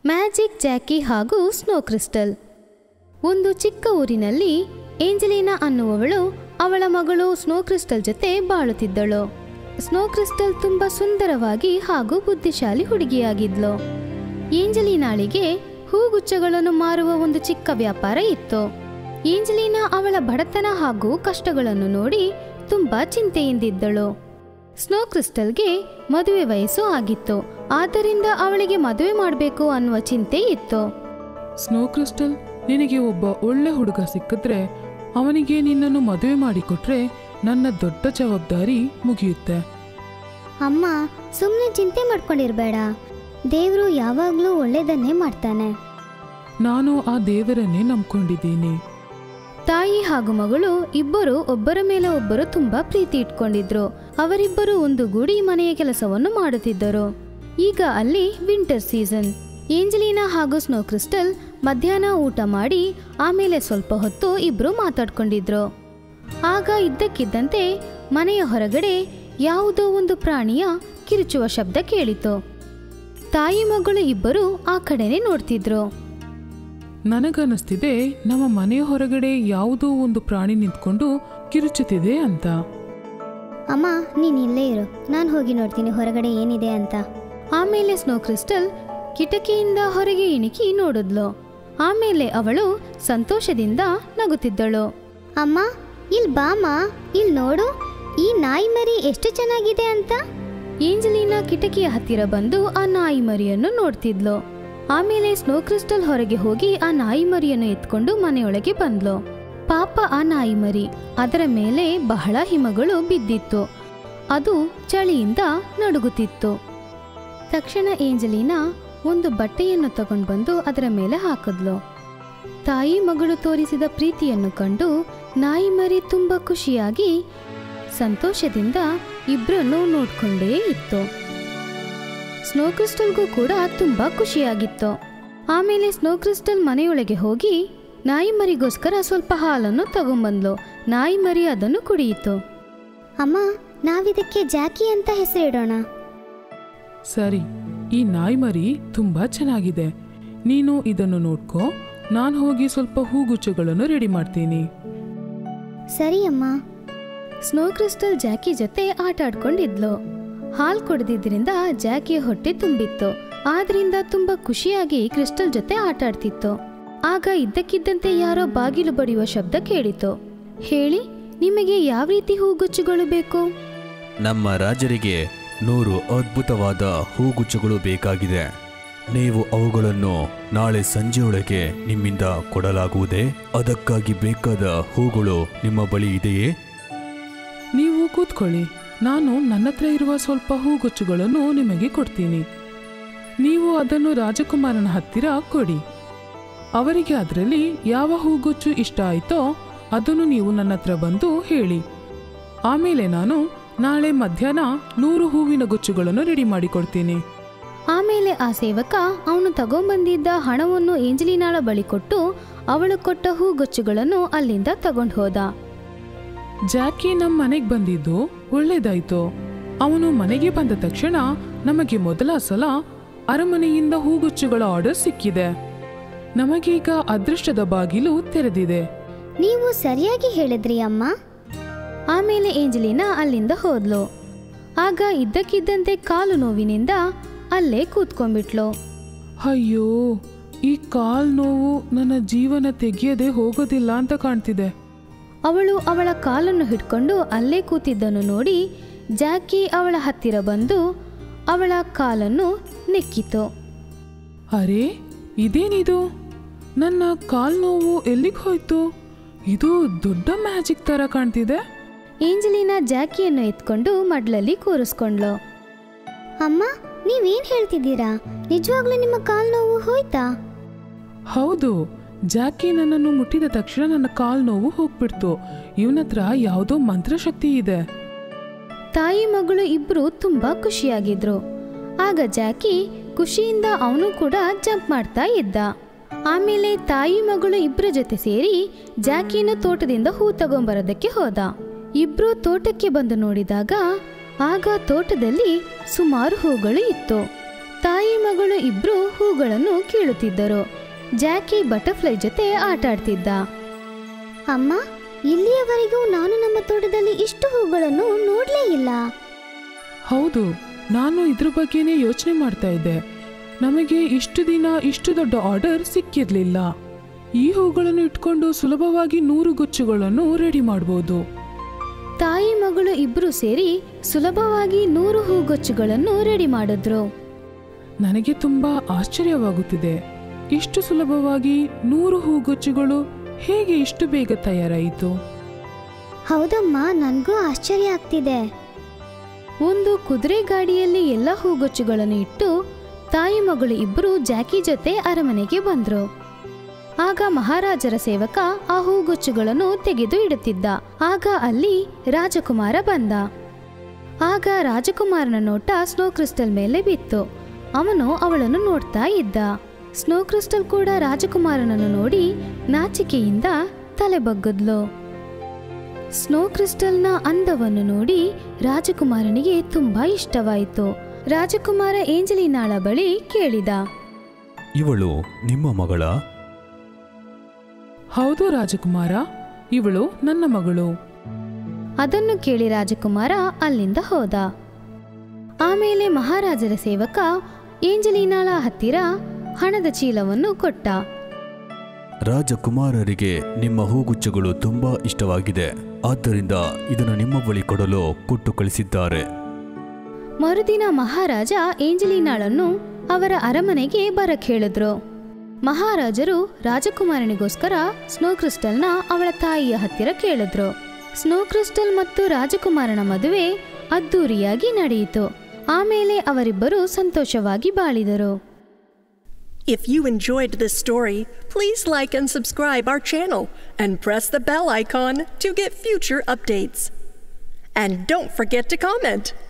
Magic Jackie ಹಾಗೂ snow crystal ಒಂದು ಚಿಕ್ಕ ಊರಿನಲ್ಲಿ ಏಂಜಲೀನಾ ಅನ್ನುವವಳು ಅವಳ ಮಗಳು ಸ್ನೋ ಕ್ರಿಸ್ಟಲ್ ಜೊತೆ ಬಾಳುತ್ತಿದ್ದಳು ಸ್ನೋ ಕ್ರಿಸ್ಟಲ್ ತುಂಬಾ ಸುಂದರವಾಗಿ ಹಾಗೂ ಬುದ್ಧಿಶಾಲಿ ಹುಡುಗಿಯಾಗಿದ್ಲು ಏಂಜಲೀನಾಳಿಗೆ ಹೂಗುಚ್ಛಗಳನ್ನು ಮಾರುವ ಒಂದು ಚಿಕ್ಕ ವ್ಯಾಪಾರ ಇತ್ತು ಏಂಜಲೀನಾ ಅವಳ ಬಡತನ ಹಾಗೂ ಕಷ್ಟಗಳನ್ನು ನೋಡಿ ತುಂಬಾ ಚಿಂತೆಯಿಂದಿದ್ದಳು ಸ್ನೋ ಕ್ರಿಸ್ಟಲ್ಗೆ ಮದುವೆ ವಯಸ್ಸು ಆಗಿತ್ತು ಆದ್ದರಿಂದ ಅವಳಿಗೆ ಮದುವೆ ಮಾಡಬೇಕು ಅನ್ನುವ ಚಿಂತೆ ಇತ್ತು ಸ್ನೋ ಕ್ರಿಸ್ಟಲ್ ನಿನಗೆ ಒಬ್ಬ ಒಳ್ಳೆ ಹುಡುಗ ಸಿಕ್ಕಿದ್ರೆ ಅವನಿಗೆ ನಿನ್ನನ್ನು ಮದುವೆ ಮಾಡಿಕೊಟ್ರೆ ನನ್ನ ದೊಡ್ಡ ಜವಾಬ್ದಾರಿ ಮುಗಿಯುತ್ತೆ ಅಮ್ಮ ಸುಮ್ಮನೆ ಚಿಂತೆ ಮಾಡ್ಕೊಂಡಿರ್ಬೇಡ ದೇವರು ಯಾವಾಗಲೂ ಒಳ್ಳೇದನ್ನೇ ಮಾಡ್ತಾನೆ ನಾನು ಆ ದೇವರನ್ನೇ ನಂಬ್ಕೊಂಡಿದ್ದೀನಿ ತಾಯಿ ಹಾಗೂ ಮಗಳು ಇಬ್ಬರು ಒಬ್ಬರ ಮೇಲೆ ಒಬ್ಬರು ತುಂಬಾ ಪ್ರೀತಿ ಇಟ್ಕೊಂಡಿದ್ರು ಅವರಿಬ್ಬರು ಒಂದುಗೂಡಿ ಮನೆಯ ಕೆಲಸವನ್ನು ಮಾಡುತ್ತಿದ್ದರು ಈಗ ಅಲ್ಲಿ ವಿಂಟರ್ ಸೀಸನ್ ಏಂಜಲೀನಾ ಹಾಗೂ ಸ್ನೋ ಕ್ರಿಸ್ಟಲ್ ಮಧ್ಯಾಹ್ನ ಊಟ ಮಾಡಿ ಆಮೇಲೆ ಸ್ವಲ್ಪ ಹೊತ್ತು ಇಬ್ರು ಮಾತಾಡ್ಕೊಂಡಿದ್ರು ಆಗ ಇದ್ದಕ್ಕಿದ್ದಂತೆ ಮನೆಯ ಹೊರಗಡೆ ಯಾವುದೋ ಒಂದು ಪ್ರಾಣಿಯ ಕಿರುಚುವ ಶಬ್ದ ಕೇಳಿತು ತಾಯಿ ಮಗಳು ಇಬ್ಬರು ಆ ಕಡೆನೆ ನೋಡ್ತಿದ್ರು ನನಗನ್ನಿಸ್ತಿದೆ ನಮ್ಮ ಮನೆಯ ಹೊರಗಡೆ ಯಾವುದೋ ಒಂದು ಪ್ರಾಣಿ ನಿಂತ್ಕೊಂಡು ಕಿರುಚುತ್ತಿದೆ ಅಂತ ಅಮ್ಮ ನೀನು ಇಲ್ಲೇ ಇರು ನಾನು ಹೋಗಿ ನೋಡ್ತೀನಿ ಹೊರಗಡೆ ಏನಿದೆ ಅಂತ ಆಮೇಲೆ ಸ್ನೋ ಕ್ರಿಸ್ಟಲ್ ಕಿಟಕಿಯಿಂದ ಹೊರಗೆ ಇಣಿಕಿ ನೋಡಿದ್ಲು ಆಮೇಲೆ ಅವಳು ಸಂತೋಷದಿಂದ ನಗುತ್ತಿದ್ದಳು ಅಮ್ಮ ಇಲ್ಲಿ ಬಾಮ್ಮ ಇಲ್ಲಿ ನೋಡು ಈ ನಾಯಿ ಮರಿ ಎಷ್ಟು ಚೆನ್ನಾಗಿದೆ ಅಂತ ಏಂಜಲೀನಾ ಕಿಟಕಿಯ ಹತ್ತಿರ ಬಂದು ಆ ನಾಯಿ ಮರಿಯನ್ನು ನೋಡ್ತಿದ್ಲು ಆಮೇಲೆ ಸ್ನೋ ಕ್ರಿಸ್ಟಲ್ ಹೊರಗೆ ಹೋಗಿ ಆ ನಾಯಿ ಮರಿಯನ್ನು ಎತ್ಕೊಂಡು ಮನೆಯೊಳಗೆ ಬಂದ್ಲು ಪಾಪ ಆ ನಾಯಿ ಮರಿ ಅದರ ಮೇಲೆ ಬಹಳ ಹಿಮಗಳು ಬಿದ್ದಿತ್ತು ಅದು ಚಳಿಯಿಂದ ನಡುಗುತ್ತಿತ್ತು ತಕ್ಷಣ ಏಂಜಲೀನಾ ಒಂದು ಬಟ್ಟೆಯನ್ನು ತಗೊಂಡು ಬಂದು ಅದರ ಮೇಲೆ ಹಾಕಿದ್ಲು ತಾಯಿ ಮಗಳು ತೋರಿಸಿದ ಪ್ರೀತಿಯನ್ನು ಕಂಡು ನಾಯಿ ಮರಿ ತುಂಬಾ ಖುಷಿಯಾಗಿ ಸಂತೋಷದಿಂದ ಇಬ್ಬರನ್ನು ನೋಡ್ಕೊಂಡೇ ಇತ್ತು ಸ್ನೋ ಕ್ರಿಸ್ಟಲ್ಗೂ ಕೂಡ ತುಂಬಾ ಖುಷಿಯಾಗಿತ್ತು ಆಮೇಲೆ ಸ್ನೋ ಕ್ರಿಸ್ಟಲ್ ಮನೆಯೊಳಗೆ ಹೋಗಿ ನಾಯಿ ಮರಿಗೋಸ್ಕರ ಸ್ವಲ್ಪ ಹಾಲನ್ನು ತಗೊಂಬಂದ್ಲು ನಾಯಿ ಮರಿ ಅದನ್ನು ಕುಡಿಯಿತು ಅಮ್ಮ ನಾವಿದಕ್ಕೆ ಜಾಕಿ ಅಂತ ಹೆಸರಿಡೋಣ ಸರಿ ಈ ನಾಯಿ ಮರಿ ತುಂಬಾ ಚೆನ್ನಾಗಿದೆ ನೀನು ಇದನ್ನು ನೋಡ್ಕೋ ನಾನು ಹೋಗಿ ಸ್ವಲ್ಪ ಹೂಗುಚ್ಚಗಳನ್ನು ರೆಡಿ ಮಾಡ್ತೀನಿ ಸರಿ ಅಮ್ಮ ಸ್ನೋ ಕ್ರಿಸ್ಟಲ್ ಜಾಕಿ ಜೊತೆ ಆಟ ಆಡ್ಕೊಂಡಿದ್ಲು ಹಾಲ್ ಕುಡಿದಿದ್ರಿಂದ ಜಾಕಿಯ ಹೊಟ್ಟೆ ತುಂಬಿತ್ತು ಆದ್ರಿಂದ ತುಂಬಾ ಖುಷಿಯಾಗಿ ಕ್ರಿಸ್ಟಲ್ ಜೊತೆ ಆಟ ಆಡ್ತಿತ್ತು ಆಗ ಇದ್ದಕ್ಕಿದ್ದಂತೆ ಯಾರೋ ಬಾಗಿಲು ಬಡಿಯುವ ಶಬ್ದ ಕೇಳಿತು ಹೇಳಿ ನಿಮಗೆ ಯಾವ ರೀತಿ ಹೂಗುಚ್ಚುಗಳು ಬೇಕು ನಮ್ಮ ರಾಜರಿಗೆ ನೂರು ಅದ್ಭುತವಾದ ಹೂಗುಚ್ಛಗಳು ಬೇಕಾಗಿದೆ ನೀವು ಅವುಗಳನ್ನು ನಾಳೆ ಸಂಜೆಯೊಳಗೆ ನಿಮ್ಮಿಂದ ಕೊಡಲಾಗುವುದೇ ಅದಕ್ಕಾಗಿ ಬೇಕಾದ ಹೂಗಳು ನಿಮ್ಮ ಬಳಿ ಇದೆಯೇ ನೀವು ಕೂತ್ಕೊಳ್ಳಿ ನಾನು ನನ್ನ ಹತ್ರ ಇರುವ ಸ್ವಲ್ಪ ಹೂಗುಚ್ಚುಗಳನ್ನು ನಿಮಗೆ ಕೊಡ್ತೀನಿ ನೀವು ಅದನ್ನು ರಾಜಕುಮಾರನ ಹತ್ತಿರ ಕೊಡಿ ಅವರಿಗೆ ಅದರಲ್ಲಿ ಯಾವ ಹೂಗುಚ್ಚು ಇಷ್ಟ ಆಯ್ತೋ ಅದನ್ನು ನೀವು ನನ್ನ ಹತ್ರ ಬಂದು ಹೇಳಿ ಆಮೇಲೆ ನಾನು ನಾಳೆ ಮಧ್ಯಾಹ್ನ ನೂರು ಹೂವಿನ ಗುಚ್ಚುಗಳನ್ನು ರೆಡಿ ಮಾಡಿಕೊಡ್ತೀನಿ ಆಮೇಲೆ ಆ ಸೇವಕ ಅವನು ತಗೊಂಬಂದಿದ್ದ ಹಣವನ್ನು ಏಂಜಲಿನಾಳ ಬಳಿ ಕೊಟ್ಟು ಅವಳು ಕೊಟ್ಟ ಹೂಗುಚ್ಚುಗಳನ್ನು ಅಲ್ಲಿಂದ ತಗೊಂಡು ಹೋದ ಜಾಕಿ ನಮ್ಮ ಮನೆಗೆ ಬಂದಿದ್ದು ಒಳ್ಳೇದಾಯ್ತು ಅವನು ಮನೆಗೆ ಬಂದ ತಕ್ಷಣ ನಮಗೆ ಮೊದಲ ಸಲ ಅರಮನೆಯಿಂದ ಹೂಗುಚ್ಚುಗಳ ಆರ್ಡರ್ ಸಿಕ್ಕಿದೆ ನಮಗೀಗ ಅದೃಷ್ಟದ ಬಾಗಿಲು ತೆರೆದಿದೆ ನೀವು ಸರಿಯಾಗಿ ಹೇಳಿದ್ರಿ ಅಮ್ಮ ಆಮೇಲೆ ಏಂಜಲಿನಾ ಅಲ್ಲಿಂದ ಹೋದ್ಲು ಆಗ ಇದ್ದಕ್ಕಿದ್ದಂತೆ ಕಾಲು ನೋವಿನಿಂದ ಅಲ್ಲೇ ಕೂತ್ಕೊಂಡ್ಬಿಟ್ಲು ಅಯ್ಯೋ ಈ ಕಾಲ್ ನೋವು ನನ್ನ ಜೀವನ ತೆಗೆಯದೆ ಹೋಗೋದಿಲ್ಲ ಅಂತ ಕಾಣ್ತಿದೆ ಅವಳು ಅವಳ ಕಾಲನ್ನು ಹಿಡ್ಕೊಂಡು ಅಲ್ಲೇ ಕೂತಿದ್ದನ್ನು ನೋಡಿ ಜಾಕಿ ಅವಳ ಹತ್ತಿರ ಬಂದು ಅವಳ ಕಾಲನ್ನು ನೆಕ್ಕಿತು ಅರೆ ಇದೇನಿದು ನನ್ನ ಕಾಲ್ ನೋವು ಎಲ್ಲಿಗೆ ಹೋಯ್ತು ಇದು ದೊಡ್ಡ ಮ್ಯಾಜಿಕ್ ತರ ಕಾಣ್ತಿದೆ ಏಂಜಲಿನಾ ಜಾಕಿಯನ್ನು ಎತ್ಕೊಂಡು ಮಡ್ಲಲ್ಲಿ ಕೂರಿಸ್ಕೊಂಡ್ಲು ಅಮ್ಮ ನೀವೇನ್ ಹೇಳ್ತಿದ್ದೀರಾ ನಿಜವಾಗ್ಲೂ ನಿಮ್ಮ ಕಾಲ್ ನೋವು ಹೋಯ್ತಾ ಹೌದು ಜಾಕಿ ನನ್ನನ್ನು ಮುಟ್ಟಿದ ತಕ್ಷಣ ನನ್ನ ಕಾಲ್ ನೋವು ಹೋಗ್ಬಿಡ್ತು ಇವನತ್ರ ಯಾವುದೋ ಮಂತ್ರಶಕ್ತಿ ಇದೆ ತಾಯಿ ಮಗಳು ಇಬ್ರು ತುಂಬಾ ಖುಷಿಯಾಗಿದ್ರು ಆಗ ಜಾಕಿ ಖುಷಿಯಿಂದ ಅವನು ಕೂಡ ಜಂಪ್ ಮಾಡ್ತಾ ಇದ್ದ ಆಮೇಲೆ ತಾಯಿ ಮಗಳು ಇಬ್ರ ಜೊತೆ ಸೇರಿ ಜಾಕಿನ ತೋಟದಿಂದ ಹೂ ತಗೊಂಬರೋದಕ್ಕೆ ಹೋದ ಇಬ್ರು ತೋಟಕ್ಕೆ ಬಂದು ನೋಡಿದಾಗ ಆಗ ತೋಟದಲ್ಲಿ ಸುಮಾರು ಹೂಗಳು ಇತ್ತು ತಾಯಿ ತಾಯಿ ಮಗಳು ಇಬ್ರು ಹೂಗಳನ್ನು ಕೀಳುತ್ತಿದ್ದರು ಜಾಕಿ ಬಟರ್ಫ್ಲೈ ಜೊತೆ ಆಟ ಆಡ್ತಿದ್ದ ಅಮ್ಮ ಇಲ್ಲಿಯವರೆಗೂ ನಾನು ನಮ್ಮ ತೋಟದಲ್ಲಿ ಇಷ್ಟು ಹೂಗಳನ್ನು ನೋಡಲೇ ಇಲ್ಲ ಹೌದು ನಾನು ಇದ್ರ ಬಗ್ಗೆನೇ ಯೋಚನೆ ಮಾಡ್ತಾ ಇದ್ದೆ ನಮಗೆ ಇಷ್ಟು ದಿನ ಇಷ್ಟು ದೊಡ್ಡ ಆರ್ಡರ್ ಸಿಕ್ಕಿರ್ಲಿಲ್ಲ ಈ ಹೂಗಳನ್ನು ಇಟ್ಕೊಂಡು ಸುಲಭವಾಗಿ ನೂರು ಗುಚ್ಚುಗಳನ್ನು ರೆಡಿ ಮಾಡ್ಬೋದು ತಾಯಿ ಮಗಳು ಇಬ್ರು ಸೇರಿ ಸುಲಭವಾಗಿ ನೂರು ಹೂಗೊಚ್ಚುಗಳನ್ನು ರೆಡಿ ಮಾಡಿದ್ರು ನನಗೆ ತುಂಬಾ ಆಶ್ಚರ್ಯವಾಗುತ್ತಿದೆ ಇಷ್ಟು ಸುಲಭವಾಗಿ ನೂರು ಹೂಗುಚ್ಚುಗಳು ಹೇಗೆ ಇಷ್ಟು ಬೇಗ ತಯಾರಾಯಿತು ಹೌದಮ್ಮ ನನಗೂ ಆಶ್ಚರ್ಯ ಆಗ್ತಿದೆ ಒಂದು ಕುದುರೆ ಗಾಡಿಯಲ್ಲಿ ಎಲ್ಲ ಹೂಗೊಚ್ಚುಗಳನ್ನು ಇಟ್ಟು ತಾಯಿ ಮಗಳು ಇಬ್ರು ಜಾಕಿ ಜೊತೆ ಅರಮನೆಗೆ ಬಂದ್ರು ಆಗ ಮಹಾರಾಜರ ಸೇವಕ ಆ ಹೂಗೊಚ್ಚುಗಳನ್ನು ತೆಗೆದು ಇಡುತ್ತಿದ್ದ ಆಗ ಅಲ್ಲಿ ರಾಜಕುಮಾರ ಬಂದ ಆಗ ರಾಜಕುಮಾರನ ನೋಟ ಸ್ನೋ ಕ್ರಿಸ್ಟಲ್ ಮೇಲೆ ಬಿತ್ತು ಅವನು ಅವಳನ್ನು ನೋಡ್ತಾ ಇದ್ದ ಸ್ನೋ ಕ್ರಿಸ್ಟಲ್ ಕೂಡ ರಾಜಕುಮಾರನನ್ನು ನೋಡಿ ನಾಚಿಕೆಯಿಂದ ತಲೆ ಬಗ್ಗದ್ಲು ಸ್ನೋ ಕ್ರಿಸ್ಟಲ್ನ ಅಂದವನ್ನು ನೋಡಿ ರಾಜಕುಮಾರನಿಗೆ ತುಂಬಾ ಇಷ್ಟವಾಯಿತು ರಾಜಕುಮಾರ ಏಂಜಲಿನಾಳ ಬಳಿ ಕೇಳಿದ ಇವಳು ನಿಮ್ಮ ಮಗಳ ಹೌದು ರಾಜಕುಮಾರ ಇವಳು ನನ್ನ ಮಗಳು ಅದನ್ನು ಕೇಳಿ ರಾಜಕುಮಾರ ಅಲ್ಲಿಂದ ಹೋದ ಆಮೇಲೆ ಮಹಾರಾಜರ ಸೇವಕ ಏಂಜಲಿನಾಳ ಹತ್ತಿರ ಹಣದ ಚೀಲವನ್ನು ಕೊಟ್ಟ ರಾಜಕುಮಾರರಿಗೆ ನಿಮ್ಮ ಹೂಗುಚ್ಚಗಳು ತುಂಬಾ ಇಷ್ಟವಾಗಿದೆ ಆದ್ದರಿಂದ ಇದನ್ನು ನಿಮ್ಮ ಬಳಿ ಕೊಡಲು ಕೊಟ್ಟು ಕಳಿಸಿದ್ದಾರೆ ಮರುದಿನ ಮಹಾರಾಜ ಏಂಜಲಿನಾಳನ್ನು ಅವರ ಅರಮನೆಗೆ ಬರಕ್ ಹೇಳಿದ್ರು ಮಹಾರಾಜರು ರಾಜಕುಮಾರನಿಗೋಸ್ಕರ ಸ್ನೋ ಕ್ರಿಸ್ಟಲ್ನ ಅವಳ ತಾಯಿಯ ಹತ್ತಿರ ಕೇಳಿದ್ರು ಸ್ನೋ ಕ್ರಿಸ್ಟಲ್ ಮತ್ತು ರಾಜಕುಮಾರನ ಮದುವೆ ಅದ್ದೂರಿಯಾಗಿ ನಡೆಯಿತು ಆಮೇಲೆ ಅವರಿಬ್ಬರು ಸಂತೋಷವಾಗಿ ಬಾಳಿದರು If you enjoyed this story, please like and subscribe our channel and press the bell icon to get future updates. And don't forget to comment.